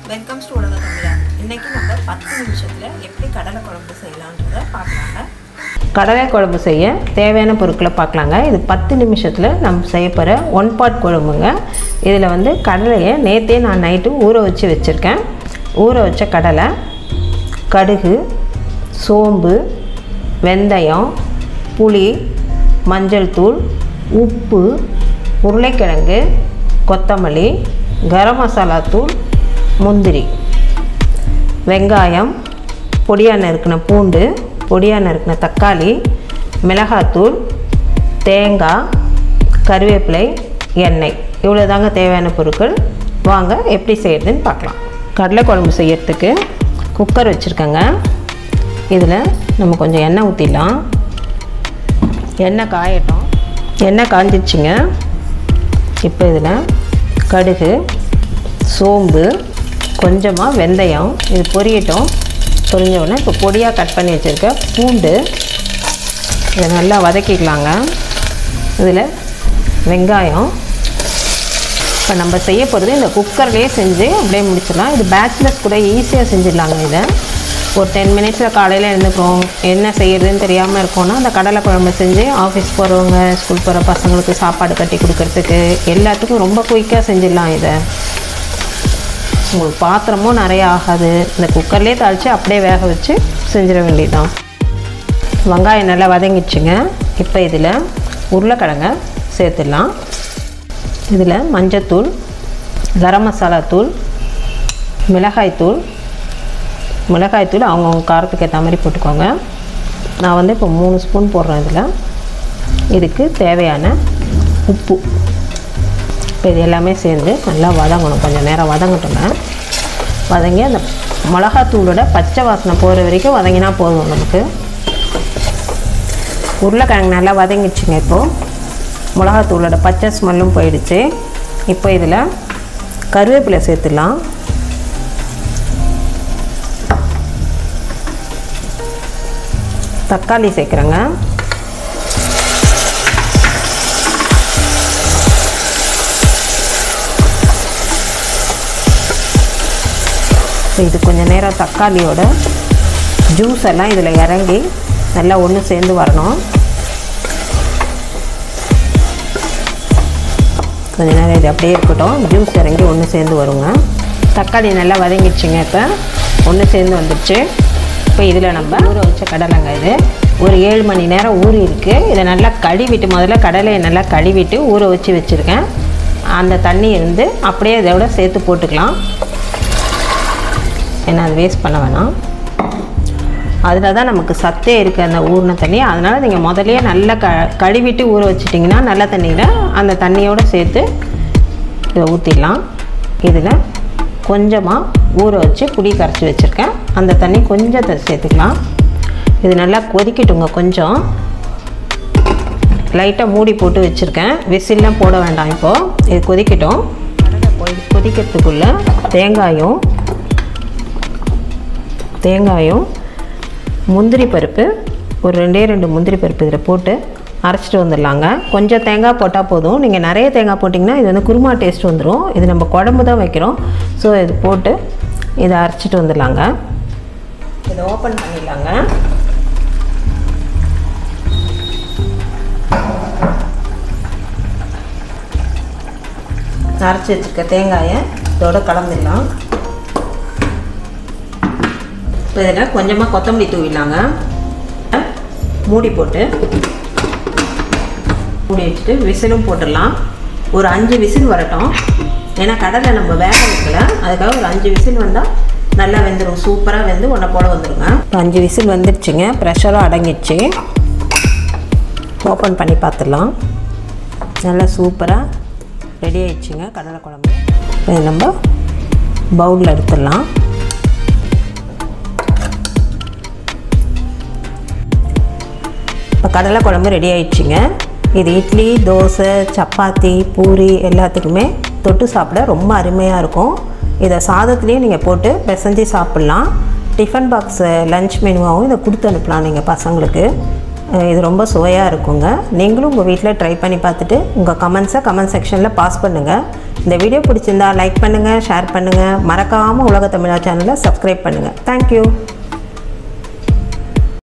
welcome to உலக தமிழா இன்னைக்கு நம்ம பத்து நிமிஷத்தில் எப்படி கடலை குழம்பு செய்யலான்றதை பார்க்கலாங்க கடலை குழம்பு செய்ய தேவையான பொருட்களை பார்க்கலாங்க இது பத்து நிமிஷத்தில் நம்ம செய்ய போகிற ஒன் பாட் குழம்புங்க இதில் வந்து கடலையை நேற்றே நான் நைட்டு ஊற வச்சு வச்சுருக்கேன் ஊற வச்ச கடலை கடுகு சோம்பு வெந்தயம் புளி மஞ்சள் தூள் உப்பு உருளைக்கிழங்கு கொத்தமல்லி கரம் மசாலா தூள் முந்திரி வெங்காயம் பொடியாக நறுக்கின பூண்டு பொடியாக நறுக்கின தக்காளி மிளகாத்தூள் தேங்காய் கருவேப்பிலை எண்ணெய் இவ்வளோ தாங்க தேவையான பொருட்கள் வாங்க எப்படி செய்யறதுன்னு பார்க்கலாம் கடலை குழம்பு செய்யறதுக்கு குக்கர் வச்சுருக்கேங்க இதில் நம்ம கொஞ்சம் எண்ணெய் ஊற்றிடலாம் எண்ணெய் காயட்டும் எண்ணெய் காஞ்சிடுச்சுங்க இப்போ இதில் கடுகு சோம்பு கொஞ்சமாக வெந்தயம் இது பொரியட்டும் பொரிஞ்ச உடனே இப்போ பொடியாக கட் பண்ணி வச்சுருக்க பூண்டு இதை நல்லா வதக்கிக்கலாங்க இதில் வெங்காயம் இப்போ நம்ம செய்ய போகிறது இந்த குக்கர்லேயே செஞ்சு அப்படியே முடிச்சிடலாம் இது பேச்சுலர்ஸ் கூட ஈஸியாக செஞ்சிடலாங்க இதை ஒரு டென் மினிட்ஸில் காலையில் எழுந்துக்கிறோம் என்ன செய்யறதுன்னு தெரியாமல் இருக்கோம்னா அந்த கடலை குழம்பு செஞ்சு ஆஃபீஸ் போகிறவங்க ஸ்கூல் போகிற பசங்களுக்கு சாப்பாடு கட்டி கொடுக்கறதுக்கு எல்லாத்துக்கும் ரொம்ப குயிக்காக செஞ்சிடலாம் இதை உங்களுக்கு பாத்திரமும் நிறைய ஆகாது இந்த குக்கர்லேயே தாளித்து அப்படியே வேக வச்சு செஞ்சிட வேண்டியதுதான் வெங்காயம் நல்லா வதங்கிடுச்சுங்க இப்போ இதில் உருளைக்கிழங்க சேர்த்துடலாம் இதில் மஞ்சத்தூள் கரம் மசாலா தூள் மிளகாய்த்தூள் மிளகாய்த்தூள் அவங்கவுங்க காரத்துக்கு ஏற்ற மாதிரி போட்டுக்கோங்க நான் வந்து இப்போ மூணு ஸ்பூன் போடுறேன் இதில் இதுக்கு தேவையான உப்பு இப்போ இது எல்லாமே சேர்ந்து நல்லா வதங்கணும் கொஞ்சம் நேரம் வதங்கட்டுங்க வதங்கி அந்த மிளகாத்தூளோட பச்சை வாசனை போகிற வரைக்கும் வதங்கினா போதும் நமக்கு உருளைக்கிழங்கு நல்லா வதங்கிடுச்சுங்க இப்போது மிளகாத்தூளோட பச்சை ஸ்மெல்லும் போயிடுச்சு இப்போ இதில் கருவேப்பிலை சேர்த்துடலாம் தக்காளி சேர்க்குறேங்க இது கொஞ்சம் நேரம் தக்காளியோட ஜூஸ் எல்லாம் இதில் இறங்கி நல்லா ஒன்று சேர்ந்து வரணும் கொஞ்ச நேரம் இது அப்படியே இருக்கட்டும் ஜூஸ் இறங்கி ஒன்று சேர்ந்து வருங்க தக்காளி நல்லா வதங்கிடுச்சுங்க இப்போ ஒன்று சேர்ந்து வந்துடுச்சு இப்போ இதில் நம்ம ஊற வச்ச கடலைங்க இது ஒரு ஏழு மணி நேரம் ஊறி இருக்குது இதை நல்லா கழுவிட்டு முதல்ல கடலையை நல்லா கழுவிட்டு ஊற வச்சு வச்சுருக்கேன் அந்த தண்ணி இருந்து அப்படியே இதோட சேர்த்து போட்டுக்கலாம் ஏன்னா அது வேஸ்ட் பண்ண வேணாம் அதில் தான் நமக்கு சத்தே இருக்குது அந்த ஊறின தண்ணி அதனால் நீங்கள் முதலையே நல்லா க கழுவிட்டு ஊற வச்சிட்டிங்கன்னா நல்ல தண்ணியில் அந்த தண்ணியோடு சேர்த்து இதை ஊற்றிடலாம் இதில் கொஞ்சமாக ஊற வச்சு புளி கரைச்சி வச்சுருக்கேன் அந்த தண்ணி கொஞ்சத்தை சேர்த்துக்கலாம் இது நல்லா கொதிக்கட்டுங்க கொஞ்சம் லைட்டாக மூடி போட்டு வச்சுருக்கேன் விசில்லாம் போட வேண்டாம் இப்போது இது கொதிக்கட்டும் கொதிக்கிறதுக்குள்ளே தேங்காயும் தேங்காயும் முந்திரி பருப்பு ஒரு ரெண்டே ரெண்டு முந்திரி பருப்பு இதில் போட்டு அரைச்சிட்டு வந்துடலாங்க கொஞ்சம் தேங்காய் போட்டால் போதும் நீங்கள் நிறைய தேங்காய் போட்டிங்கன்னா இது வந்து குருமா டேஸ்ட் வந்துடும் இது நம்ம குழம்பு தான் வைக்கிறோம் ஸோ இது போட்டு இதை அரைச்சிட்டு வந்துடலாங்க இதை ஓப்பன் பண்ணிடலாங்க அரைச்சி வச்சுருக்க தேங்காயை இதோட கலந்துடலாம் இப்போ இதில் கொஞ்சமாக கொத்தமல்லி தூவிடலாங்க மூடி போட்டு மூடி வச்சுட்டு விசிலும் போட்டுடலாம் ஒரு அஞ்சு விசில் வரட்டும் ஏன்னா கடலை நம்ம வேக வைக்கல அதுக்காக ஒரு அஞ்சு விசில் வந்தால் நல்லா வெந்துடும் சூப்பராக வெந்து ஒன்றை போல வந்துடுங்க இப்போ அஞ்சு விசில் வந்துடுச்சுங்க ப்ரெஷரும் அடங்கிடுச்சு ஓப்பன் பண்ணி பார்த்துடலாம் நல்லா சூப்பராக ரெடி ஆயிடுச்சுங்க கடலை குழம்பு இப்போ இதை நம்ம பவுலில் எடுத்துடலாம் இப்போ கடலை குழம்பு ரெடி ஆயிடுச்சுங்க இது இட்லி தோசை சப்பாத்தி பூரி எல்லாத்துக்குமே தொட்டு சாப்பிட ரொம்ப அருமையாக இருக்கும் இதை சாதத்துலேயும் நீங்கள் போட்டு பிசைஞ்சு சாப்பிட்லாம் டிஃபன் பாக்ஸ் லஞ்ச் மெனுவாகவும் இதை கொடுத்து அனுப்பலாம் நீங்கள் பசங்களுக்கு அஹ் இது ரொம்ப சுவையாக இருக்குங்க நீங்களும் உங்கள் வீட்டில் ட்ரை பண்ணி பார்த்துட்டு உங்கள் கமெண்ட்ஸை கமெண்ட் செக்ஷனில் பாஸ் பண்ணுங்கள் இந்த வீடியோ பிடிச்சிருந்தா லைக் பண்ணுங்கள் ஷேர் பண்ணுங்கள் மறக்காமல் உலக தமிழா சேனலை சப்ஸ்கிரைப் பண்ணுங்கள் தேங்க்யூ